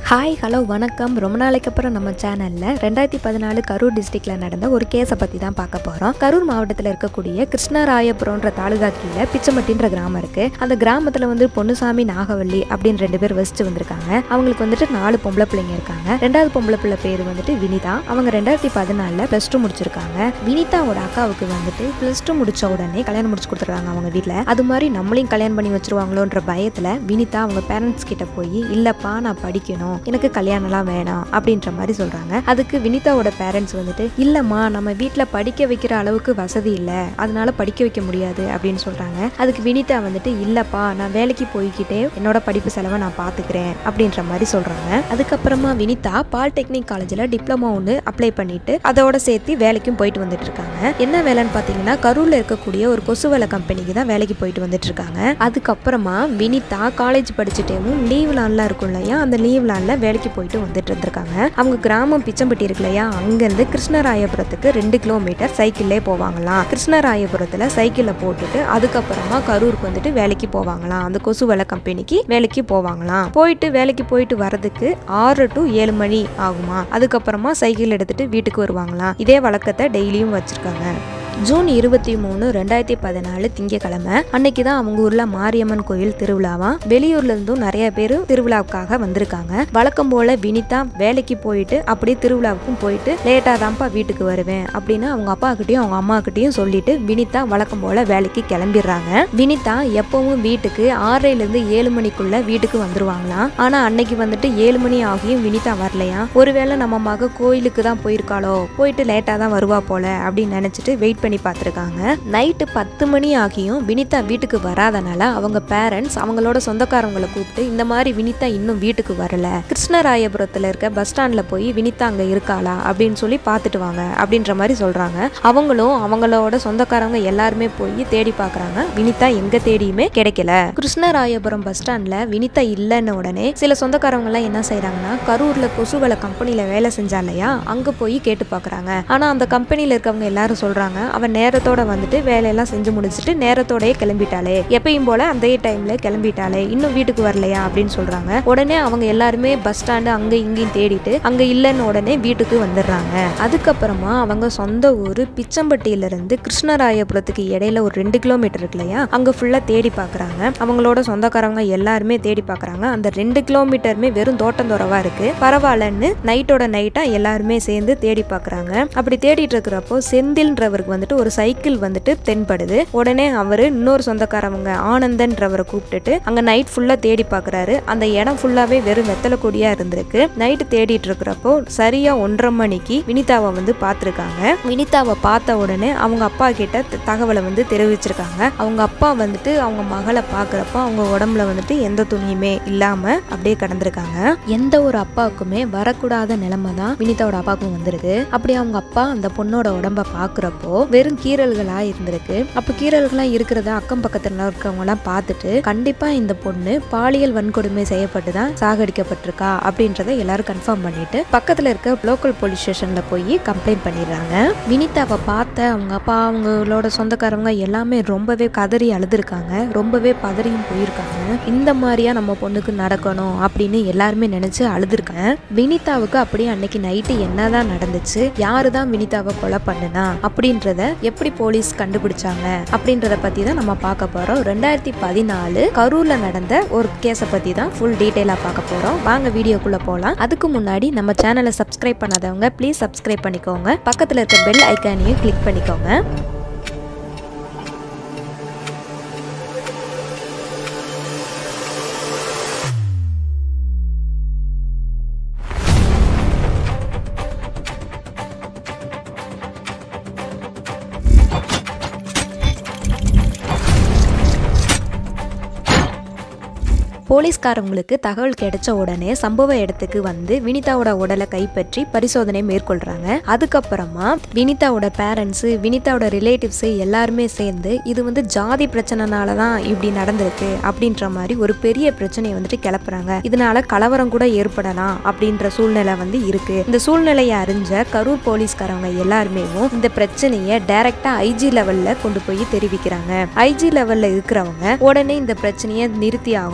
hi hello வணக்கம் ரொம்ப நாளைக்கு அப்புறம் நம்ம சேனலில் ரெண்டாயிரத்தி பதினாலு கரூர் டிஸ்ட்ரிக்டில் நடந்த ஒரு கேஸை பற்றி தான் பார்க்க போகிறோம் கரூர் மாவட்டத்தில் இருக்கக்கூடிய கிருஷ்ணராயபுரம்ன்ற தாலுகா கீழே பிச்சமட்டின்ற கிராமம் இருக்குது அந்த கிராமத்தில் வந்து பொன்னுசாமி நாகவள்ளி அப்படின்னு ரெண்டு பேர் வசிச்சு வந்திருக்காங்க அவங்களுக்கு வந்துட்டு நாலு பொம்பளை பிள்ளைங்க இருக்காங்க ரெண்டாவது பொம்பளை பிள்ளை பேர் வந்துட்டு வினிதா அவங்க ரெண்டாயிரத்தி பதினாலில் ப்ளஸ் டூ முடிச்சிருக்காங்க வினிதாவோட அக்காவுக்கு வந்துட்டு ப்ளஸ் டூ முடிச்ச உடனே கல்யாணம் முடிச்சு கொடுத்துருக்காங்க அவங்க வீட்டில் அது மாதிரி நம்மளையும் கல்யாணம் பண்ணி வச்சிருவாங்களோன்ற பயத்தில் வினிதா அவங்க பேரண்ட்ஸ் கிட்ட போய் இல்லப்பா நான் படிக்கணும் எனக்கு கல்யாணம்லாம் வேணாம் அப்படின்ற மாதிரி சொல்றாங்க அதுக்கு வினிதாவோட பேரண்ட்ஸ் வந்துட்டு இல்லம்மா நம்ம வீட்டில் படிக்க வைக்கிற அளவுக்கு வசதி இல்லை அதனால படிக்க வைக்க முடியாது அப்படின்னு சொல்றாங்க அதுக்கு வினிதா வந்துட்டு இல்லப்பா நான் வேலைக்கு போய்கிட்டே என்னோட படிப்பு செலவை நான் பார்த்துக்கிறேன் அப்படின்ற மாதிரி சொல்றாங்க அதுக்கப்புறமா வினிதா பாலிடெக்னிக் காலேஜில் டிப்ளமோ ஒன்று அப்ளை பண்ணிட்டு அதோட சேர்த்து வேலைக்கும் போயிட்டு வந்துட்டு இருக்காங்க என்ன வேலைன்னு பார்த்தீங்கன்னா கரூர்ல இருக்கக்கூடிய ஒரு கொசுவலை கம்பெனிக்கு தான் வேலைக்கு போயிட்டு வந்துட்டு இருக்காங்க அதுக்கப்புறமா வினிதா காலேஜ் படிச்சுட்டேவும் லீவ் லான்லாம் இருக்கும் இல்லையா அந்த லீவ் லான்ல வேலைக்கு போயிட்டு வந்துட்டு இருந்திருக்காங்க அவங்க கிராமம் பிச்சம்பட்டி இருக்கு இல்லையா அங்கேருந்து கிருஷ்ணராயபுரத்துக்கு ரெண்டு கிலோமீட்டர் சைக்கிள்லே போவாங்களாம் கிருஷ்ணராயபுரத்தில் சைக்கிளில் போட்டுட்டு அதுக்கப்புறமா கரூருக்கு வந்துட்டு வேலைக்கு போவாங்களாம் அந்த கொசுவலை கம்பெனிக்கு வேலைக்கு போவாங்களாம் போயிட்டு வேலைக்கு போயிட்டு வரதுக்கு ஆறு டு ஏழு மணி ஆகுமா அதுக்கப்புறமா சைக்கிள் எடுத்துட்டு வீட்டுக்கு வருவாங்களாம் இதே வழக்கத்தை டெய்லியும் வச்சிருக்காங்க ஜூன் இருபத்தி மூணு ரெண்டாயிரத்தி பதினாலு திங்கக்கிழமை அன்னைக்கு தான் அவங்க ஊர்ல மாரியம்மன் கோயில் திருவிழாவா வெளியூர்ல இருந்தும் நிறைய பேர் திருவிழாவுக்காக வந்திருக்காங்க வழக்கம் போல வினிதா வேலைக்கு போயிட்டு அப்படியே திருவிழாவுக்கும் போயிட்டு லேட்டா தான்ப்பா வீட்டுக்கு வருவேன் அப்படின்னு அவங்க அப்பா கிட்டயும் அவங்க அம்மா கிட்டயும் சொல்லிட்டு வினிதா வழக்கம் போல வேலைக்கு கிளம்பிடுறாங்க வினிதா எப்பவும் வீட்டுக்கு ஆறரைல இருந்து ஏழு மணிக்குள்ள வீட்டுக்கு வந்துருவாங்களாம் ஆனா அன்னைக்கு வந்துட்டு ஏழு மணி ஆகியும் வினிதா வரலையா ஒருவேளை நம்ம மக கோயிலுக்கு தான் போயிருக்காளோ போயிட்டு லேட்டா தான் வருவா போல அப்படின்னு நினைச்சிட்டு வெயிட் பண்ணி பார்த்துருக்காங்க நைட்டு பத்து மணி ஆகியும் வினிதா வீட்டுக்கு வராதனால அவங்க பேரண்ட்ஸ் அவங்களோட சொந்தக்காரங்களை கூப்பிட்டு இந்த மாதிரி வினிதா இன்னும் வீட்டுக்கு வரல கிருஷ்ணராயபுரத்தில் இருக்க பஸ் ஸ்டாண்டில் போய் வினிதா அங்கே இருக்காளா அப்படின்னு சொல்லி பார்த்துட்டு வாங்க அப்படின்ற மாதிரி சொல்கிறாங்க அவங்களும் அவங்களோட சொந்தக்காரங்க எல்லாருமே போய் தேடி பார்க்குறாங்க வினிதா எங்கே தேடியுமே கிடைக்கல கிருஷ்ணராயபுரம் பஸ் ஸ்டாண்டில் வினிதா இல்லைன்ன உடனே சில சொந்தக்காரங்கலாம் என்ன செய்கிறாங்கன்னா கரூரில் கொசுவலை கம்பெனியில் வேலை செஞ்சா இல்லையா அங்கே போய் கேட்டு பார்க்குறாங்க ஆனால் அந்த கம்பெனியில் இருக்கவங்க எல்லாரும் சொல்கிறாங்க அவன் நேரத்தோட வந்துட்டு வேலையெல்லாம் செஞ்சு முடிச்சுட்டு நேரத்தோடயே கிளம்பிட்டாளே எப்பயும் போல அதே டைம்ல கிளம்பிட்டாளே இன்னும் வீட்டுக்கு வரலையா அப்படின்னு சொல்றாங்க உடனே அவங்க எல்லாருமே பஸ் ஸ்டாண்டு அங்க இங்கேயும் தேடிட்டு அங்க இல்லைன்னு உடனே வீட்டுக்கு வந்துடுறாங்க அதுக்கப்புறமா அவங்க சொந்த ஊர் பிச்சம்பட்டியில இருந்து கிருஷ்ணராயபுரத்துக்கு இடையில ஒரு ரெண்டு கிலோமீட்டர் இருக்கு இல்லையா அங்க ஃபுல்லா தேடி பார்க்கறாங்க அவங்களோட சொந்தக்காரங்க எல்லாருமே தேடி பார்க்கறாங்க அந்த ரெண்டு கிலோமீட்டருமே வெறும் தோட்டந்தோரவா இருக்கு பரவாயில்லன்னு நைட்டோட நைட்டா எல்லாருமே சேர்ந்து தேடி பார்க்கறாங்க அப்படி தேடிட்டு இருக்கிறப்போ செந்தில்ன்றவருக்கு வந்துட்டு ஒரு சைக்கிள் வந்துட்டு தென்படுது உடனே அவரு இன்னொரு சொந்தக்காரவங்க ஆனந்தன்றவரை கூப்பிட்டுட்டு அங்க நைட் ஃபுல்லா தேடி பார்க்கறாரு அந்த இடம் ஃபுல்லாவே வெறும் வெத்தலை கொடியா இருந்திருக்கு நைட்டு தேடிட்டு இருக்கிறப்போ சரியா ஒன்றரை மணிக்கு வினிதாவை வந்து பார்த்துருக்காங்க வினிதாவை பார்த்த உடனே அவங்க அப்பா கிட்ட த- தகவலை வந்து தெரிவிச்சிருக்காங்க அவங்க அப்பா வந்துட்டு அவங்க மகளை பார்க்குறப்போ அவங்க உடம்புல வந்துட்டு எந்த துணியுமே இல்லாம அப்படியே கிடந்திருக்காங்க எந்த ஒரு அப்பாவுக்குமே வரக்கூடாத நிலைமை தான் வினிதாவோட அப்பாவுக்கும் வந்திருக்கு அப்படி அவங்க அப்பா அந்த பொண்ணோட உடம்ப பார்க்குறப்போ வெறும் கீறல்களா இருந்திருக்கு அப்போ கீறல்களா இருக்கிறத அக்கம் பக்கத்துல இருக்கவங்க எல்லாம் பார்த்துட்டு கண்டிப்பா இந்த பொண்ணு பாலியல் வன்கொடுமை செய்யப்பட்டு தான் சாகடிக்கப்பட்டிருக்கா அப்படின்றத எல்லாரும் கன்ஃபார்ம் பண்ணிட்டு பக்கத்துல இருக்க லோக்கல் போலீஸ் ஸ்டேஷன்ல போய் கம்ப்ளைண்ட் பண்ணிடுறாங்க வினிதாவை பார்த்த அவங்க அப்பா அவங்களோட சொந்தக்காரங்க எல்லாமே ரொம்பவே கதறி அழுதுருக்காங்க ரொம்பவே பதறியும் போயிருக்காங்க இந்த மாதிரியா நம்ம பொண்ணுக்கு நடக்கணும் அப்படின்னு எல்லாருமே நினைச்சு அழுதுருக்காங்க வினிதாவுக்கு அப்படியே அன்னைக்கு நைட்டு என்னதான் நடந்துச்சு யாரு தான் வினிதாவை கொலை பண்ணுனா அப்படின்றத எப்படி போலீஸ் கண்டுபிடிச்சாங்க அப்படின்றத பத்தி தான் நம்ம பார்க்க போறோம் ரெண்டாயிரத்தி பதினாலு கரூர்ல நடந்த ஒரு கேஸை பத்தி தான் ஃபுல் டீட்டெயிலா பார்க்க போறோம் வாங்க வீடியோக்குள்ள போலாம் அதுக்கு முன்னாடி நம்ம சேனலை சப்ஸ்கிரைப் பண்ணாதவங்க ப்ளீஸ் சப்ஸ்கிரைப் பண்ணிக்கோங்க பக்கத்துல இருக்க பெல் ஐக்கானையும் கிளிக் பண்ணிக்கோங்க போலீஸ்காரங்களுக்கு தகவல் கிடைச்ச உடனே சம்பவ இடத்துக்கு வந்து வினிதாவோட உடலை கைப்பற்றி பரிசோதனை மேற்கொள்றாங்க அதுக்கப்புறமா வினிதாவோட பேரண்ட்ஸ் வினிதாவோட ரிலேட்டிவ்ஸ் எல்லாருமே சேர்ந்து இது வந்து ஜாதி பிரச்சனைனால தான் இப்படி நடந்திருக்கு அப்படின்ற மாதிரி ஒரு பெரிய பிரச்சனையை வந்துட்டு கிளப்புறாங்க இதனால கலவரம் கூட ஏற்படலாம் அப்படின்ற சூழ்நிலை வந்து இருக்கு இந்த சூழ்நிலையை அறிஞ்ச கரூர் போலீஸ்காரங்க எல்லாருமே இந்த பிரச்சனையை டைரக்டா ஐஜி லெவல்ல கொண்டு போய் தெரிவிக்கிறாங்க ஐஜி லெவல்ல இருக்கிறவங்க உடனே இந்த பிரச்சனையை நிறுத்தி ஆகணும் அப்படின்னு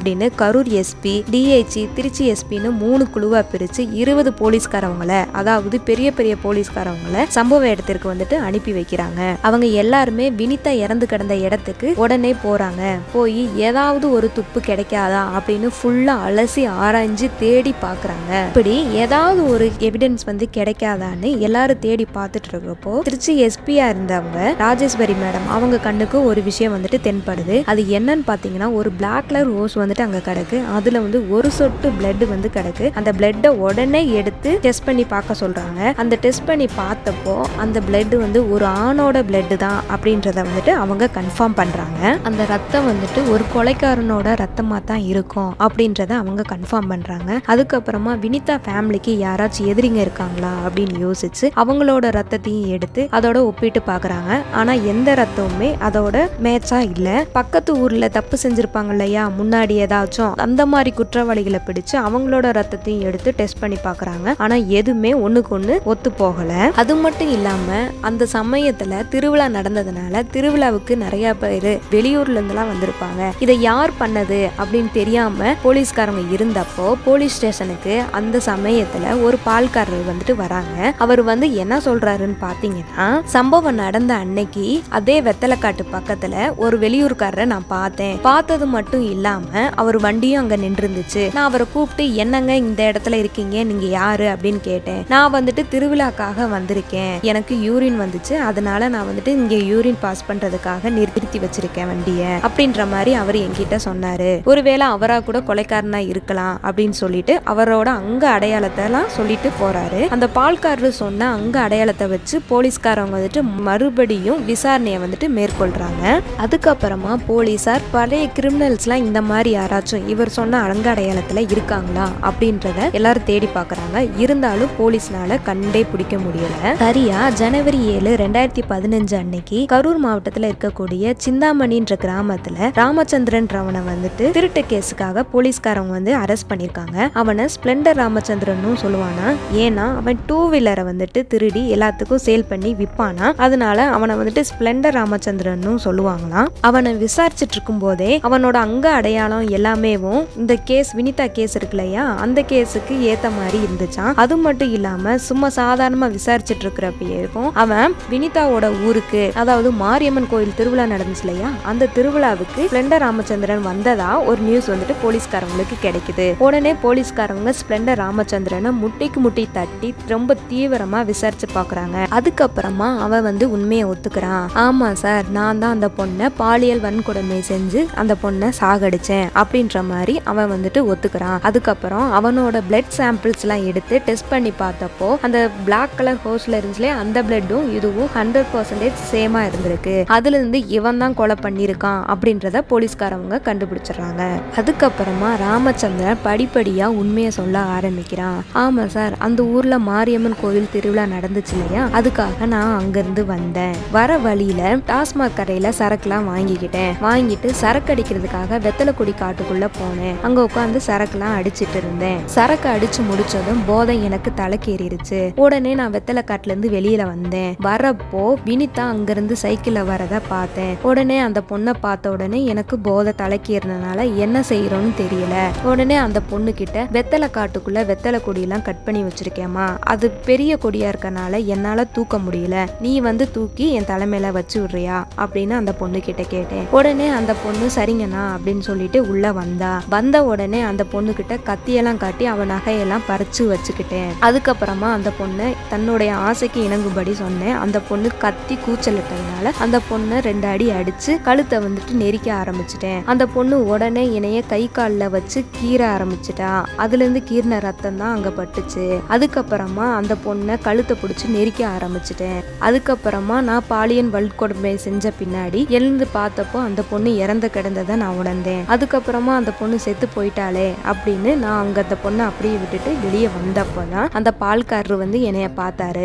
அப்படின்னு கரூர் எஸ்பி டிஐஜி திருச்சி எஸ்பின்னு மூணு குழுவா பிரிச்சு இருபது போலீஸ்காரவங்கள அதாவது பெரிய பெரிய போலீஸ்காரவங்கள சம்பவ இடத்திற்கு வந்துட்டு அனுப்பி வைக்கிறாங்க அவங்க எல்லாருமே வினிதா இறந்து கிடந்த இடத்துக்கு உடனே போறாங்க போய் ஏதாவது ஒரு துப்பு கிடைக்காதா அப்படின்னு ஃபுல்லா அலசி ஆராய்ஞ்சு தேடி பாக்குறாங்க இப்படி ஏதாவது ஒரு எவிடன்ஸ் வந்து கிடைக்காதான்னு எல்லாரும் தேடி பார்த்துட்டு இருக்கிறப்போ திருச்சி எஸ்பியா இருந்தவங்க ராஜேஸ்வரி மேடம் அவங்க கண்ணுக்கு ஒரு விஷயம் வந்துட்டு தென்படுது அது என்னன்னு பாத்தீங்கன்னா ஒரு பிளாக் கலர் ஓஸ் வந்துட்டு அங்க கிடக்கு அதுல வந்து ஒரு சொட்டு பிளட் வந்து கிடக்கு அந்த பிளட்டை உடனே எடுத்து டெஸ்ட் பண்ணி பார்க்க சொல்றாங்க அந்த டெஸ்ட் பண்ணி பார்த்தப்போ அந்த பிளட் வந்து ஒரு ஆணோட பிளட் தான் அப்படின்றத வந்துட்டு அவங்க கன்ஃபார்ம் பண்றாங்க அந்த ரத்தம் வந்துட்டு ஒரு கொலைக்காரனோட ரத்தமா தான் இருக்கும் அப்படின்றத அவங்க கன்ஃபார்ம் பண்றாங்க அதுக்கப்புறமா வினிதா ஃபேமிலிக்கு யாராச்சும் எதிரிங்க இருக்காங்களா அப்படின்னு யோசிச்சு அவங்களோட ரத்தத்தையும் எடுத்து அதோட ஒப்பிட்டு பார்க்கறாங்க ஆனா எந்த ரத்தமுமே அதோட மேட்சா இல்ல பக்கத்து ஊர்ல தப்பு செஞ்சிருப்பாங்க இல்லையா முன்னாடி ஏதாச்சும் அந்த மாதிரி குற்றவாளிகளை பிடிச்சு அவங்களோட ரத்தத்தையும் எடுத்து டெஸ்ட் பண்ணி பார்க்கறாங்க ஆனா எதுவுமே ஒண்ணுக்கு ஒண்ணு ஒத்து போகல அது மட்டும் இல்லாம அந்த சமயத்துல திருவிழா நடந்ததுனால திருவிழாவுக்கு நிறைய பேர் வெளியூர்ல இருந்தெல்லாம் வந்திருப்பாங்க இதை யார் பண்ணது அப்படின்னு தெரியாம போலீஸ்காரங்க இருந்தப்போ போலீஸ் ஸ்டேஷனுக்கு அந்த சமயத்துல ஒரு பால்காரர் வந்துட்டு வராங்க அவர் வந்து என்ன சொல்றாருன்னு பாத்தீங்கன்னா சம்பவம் நடந்த அன்னைக்கு அதே வெத்தலைக்காட்டு பக்கத்துல ஒரு வெளியூர்காரரை நான் பார்த்தேன் பார்த்தது மட்டும் இல்லாம அவர் வண்டியும் அங்க நின்றுருந்துச்சு நான் அவரை கூப்பிட்டு என்னங்க இந்த இடத்துல இருக்கீங்க நீங்க யாரு அப்படின்னு கேட்டேன் நான் வந்துட்டு திருவிழாக்காக வந்திருக்கேன் எனக்கு யூரின் வந்துச்சு அதனால நான் வந்துட்டு இங்க யூரின் பாஸ் பண்றதுக்காக நிறுத்தி வச்சிருக்கேன் வண்டிய அப்படின்ற மாதிரி அவர் என்கிட்ட சொன்னாரு ஒருவேளை அவரா கூட கொலைக்காரனா இருக்கலாம் அப்படின்னு சொல்லிட்டு அவரோட அங்க அடையாளத்தை எல்லாம் சொல்லிட்டு போறாரு அந்த பால்காரர் சொன்ன அங்க அடையாளத்தை வச்சு போலீஸ்காரவங்க வந்துட்டு மறுபடியும் விசாரணையை வந்துட்டு மேற்கொள்றாங்க அதுக்கப்புறமா போலீசார் பழைய கிரிமினல்ஸ்லாம் இந்த மாதிரி யாராச்சும் இவர் சொன்ன அங்க அடையாளத்துல இருக்காங்களா அப்படின்றத எல்லாரும் தேடி பார்க்கறாங்க இருந்தாலும் போலீஸ்னால கண்டே பிடிக்க முடியல சரியா ஜனவரி ஏழு ரெண்டாயிரத்தி பதினஞ்சு அன்னைக்கு கரூர் மாவட்டத்துல இருக்கக்கூடிய சிந்தாமணின்ற கிராமத்துல ராமச்சந்திரன்றவனை வந்துட்டு திருட்டு கேஸுக்காக போலீஸ்காரங்க வந்து அரெஸ்ட் பண்ணிருக்காங்க அவனை ஸ்பிளெண்டர் ராமச்சந்திரனும் சொல்லுவானா ஏன்னா அவன் டூ வீலரை வந்துட்டு திருடி எல்லாத்துக்கும் சேல் பண்ணி விற்பானா அதனால அவனை வந்துட்டு ஸ்பிளெண்டர் ராமச்சந்திரனும் சொல்லுவாங்களாம் அவனை விசாரிச்சுட்டு இருக்கும் போதே அவனோட அங்க அடையாளம் எல்லாமேவும் இந்த கேஸ் வினிதா கேஸ் இருக்கு இல்லையா அந்த கேஸுக்கு ஏத்த மாதிரி இருந்துச்சான் அது மட்டும் இல்லாம சும்மா சாதாரணமா விசாரிச்சுட்டு இருக்கிறப்பயும் அவன் வினிதாவோட ஊருக்கு அதாவது மாரியம்மன் கோயில் திருவிழா நடந்துச்சு இல்லையா அந்த திருவிழாவுக்கு ஸ்பிளெண்டர் ராமச்சந்திரன் வந்ததா ஒரு நியூஸ் வந்துட்டு போலீஸ்காரங்களுக்கு கிடைக்குது உடனே போலீஸ்காரங்க ஸ்பிளெண்டர் ராமச்சந்திரனை முட்டிக்கு முட்டி தட்டி ரொம்ப தீவிரமா விசாரிச்சு பாக்குறாங்க அதுக்கப்புறமா அவன் வந்து உண்மையை ஒத்துக்கிறான் ஆமா சார் நான் தான் அந்த பொண்ணை பாலியல் வன்கொடுமை செஞ்சு அந்த பொண்ணை சாகடிச்சேன் அப்படின்ற மாதிரி அவன் வந்துட்டு ஒத்துக்கிறான் அதுக்கப்புறம் அவனோட பிளட் சாம்பிள்ஸ் எல்லாம் எடுத்து டெஸ்ட் பண்ணி பார்த்தப்போ அந்த பிளாக் கலர் ஹோஸ்ல இருந்துச்சுலே அந்த பிளட்டும் இதுவும் ஹண்ட்ரட் பர்சன்டேஜ் சேமா இருந்திருக்கு அதுல இருந்து இவன் தான் கொலை பண்ணியிருக்கான் அப்படின்றத போலீஸ்காரவங்க கண்டுபிடிச்சிடுறாங்க அதுக்கப்புறமா ராமச்சந்திரன் படிப்படியா உண்மையை சொல்ல ஆரம்பிக்கிறான் ஆமா சார் அந்த ஊர்ல மாரியம்மன் கோவில் திருவிழா நடந்துச்சு இல்லையா அதுக்காக நான் அங்கிருந்து வந்தேன் வர வழியில டாஸ்மாக் கடையில சரக்குலாம் வாங்கிக்கிட்டேன் வாங்கிட்டு சரக்கு அடிக்கிறதுக்காக வெத்தலைக்குடி காட்டுக்குள்ள போனேன் அங்க உட்காந்து சரக்குலாம் அடிச்சிட்டு இருந்தேன் சரக்கு அடிச்சு முடிச்சதும் போதை எனக்கு தலைக்கேறிடுச்சு உடனே நான் வெத்தலை காட்டுல இருந்து வெளியில வந்தேன் வரப்போ வினிதா அங்கிருந்து சைக்கிள்ல வரத பார்த்தேன் உடனே அந்த பொண்ணை பார்த்த உடனே எனக்கு போதை தலைக்கேறினனால என்ன செய்யறோம்னு தெரியல உடனே அந்த பொண்ணு கிட்ட வெத்தலை காட்டுக்குள்ள வெத்தலை கொடியெல்லாம் கட் பண்ணி வச்சிருக்கேம்மா அது பெரிய கொடியா இருக்கனால என்னால தூக்க முடியல நீ வந்து தூக்கி என் தலைமையில வச்சு விடுறியா அப்படின்னு அந்த பொண்ணு கிட்ட கேட்டேன் உடனே அந்த பொண்ணு சரிங்கண்ணா அப்படின்னு சொல்லிட்டு உள்ள வந்தா வந்த உடனே அந்த பொண்ணு கிட்ட கத்தியெல்லாம் காட்டி அவன் நகையெல்லாம் பறிச்சு வச்சுக்கிட்டேன் அதுக்கப்புறமா அந்த பொண்ணு தன்னுடைய ஆசைக்கு இணங்கும்படி சொன்னேன் அந்த பொண்ணு கத்தி கூச்சலிட்டதுனால அந்த பொண்ணை ரெண்டு அடி அடிச்சு கழுத்தை வந்துட்டு நெரிக்க ஆரம்பிச்சிட்டேன் அந்த பொண்ணு உடனே என்னைய கை காலில் வச்சு கீற ஆரம்பிச்சிட்டா அதுல இருந்து கீறின ரத்தம் தான் அங்க பட்டுச்சு அதுக்கப்புறமா அந்த பொண்ணை கழுத்தை பிடிச்சி நெரிக்க ஆரம்பிச்சிட்டேன் அதுக்கப்புறமா நான் பாலியன் வல்கொடுமை செஞ்ச பின்னாடி எழுந்து பார்த்தப்போ அந்த பொண்ணு இறந்து கிடந்ததை நான் உணர்ந்தேன் அதுக்கப்புறமா அந்த பொண்ணு செத்து போயிட்டாளே அப்படின்னு நான் அங்க அந்த பொண்ணை அப்படியே விட்டுட்டு வெளியே வந்தப்போ தான் அந்த பால்காரர் வந்து என்னைய பார்த்தாரு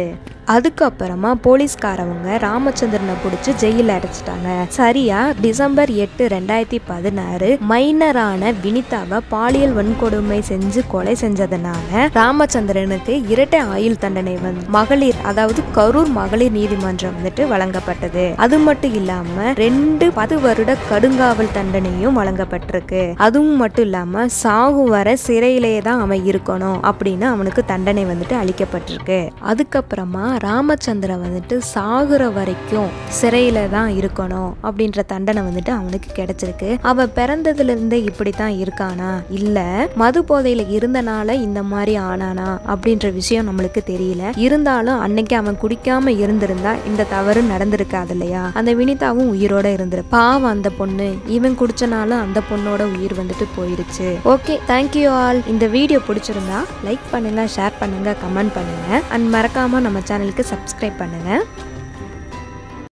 அதுக்கப்புறமா போலீஸ்காரவங்க ராமச்சந்திரனை பிடிச்சி ஜெயில அடைச்சிட்டாங்க சரியா டிசம்பர் எட்டு ரெண்டாயிரத்தி பதினாறு மைனரான வினிதாவை பாலியல் வன்கொடுமை செஞ்சு கொலை செஞ்சதுனால ராமச்சந்திரனுக்கு இரட்டை ஆயுள் தண்டனை வந்து மகளிர் அதாவது கரூர் மகளிர் நீதிமன்றம் வந்துட்டு வழங்கப்பட்டது அது மட்டும் இல்லாம ரெண்டு பது வருட கடுங்காவல் தண்டனையும் வழங்கப்பட்டிருக்கு அதுவும் மட்டும் இல்லாம சாகும் வரை சிறையிலே தான் அவன் இருக்கணும் அப்படின்னு அவனுக்கு தண்டனை வந்துட்டு அளிக்கப்பட்டிருக்கு அதுக்கப்புறமா ராமச்சந்திரன் வந்துட்டு சாகுற வரைக்கும் சிறையில தான் இருக்கணும் அப்படின்ற தண்டனை வந்துட்டு அவனுக்கு கிடைச்சிருக்கு அவன் பிறந்ததுல இருந்தே இப்படித்தான் இருக்கானா இல்ல மது போதையில இருந்தனால இந்த மாதிரி ஆனானா அப்படின்ற விஷயம் நம்மளுக்கு தெரியல இருந்தாலும் அன்னைக்கு அவன் குடிக்காம இருந்திருந்தா இந்த தவறு நடந்திருக்காது இல்லையா அந்த வினிதாவும் உயிரோட இருந்திரு பாவம் அந்த பொண்ணு இவன் குடிச்சனால அந்த பொண்ணோட உயிர் வந்துட்டு போயிருச்சு ஓகே தேங்க்யூ ஆல் இந்த வீடியோ பிடிச்சிருந்தா லைக் பண்ணுங்க ஷேர் பண்ணுங்க கமெண்ட் பண்ணுங்க அண்ட் மறக்காம நம்ம சேனலுக்கு சப்ஸ்கிரைப் பண்ணுங்க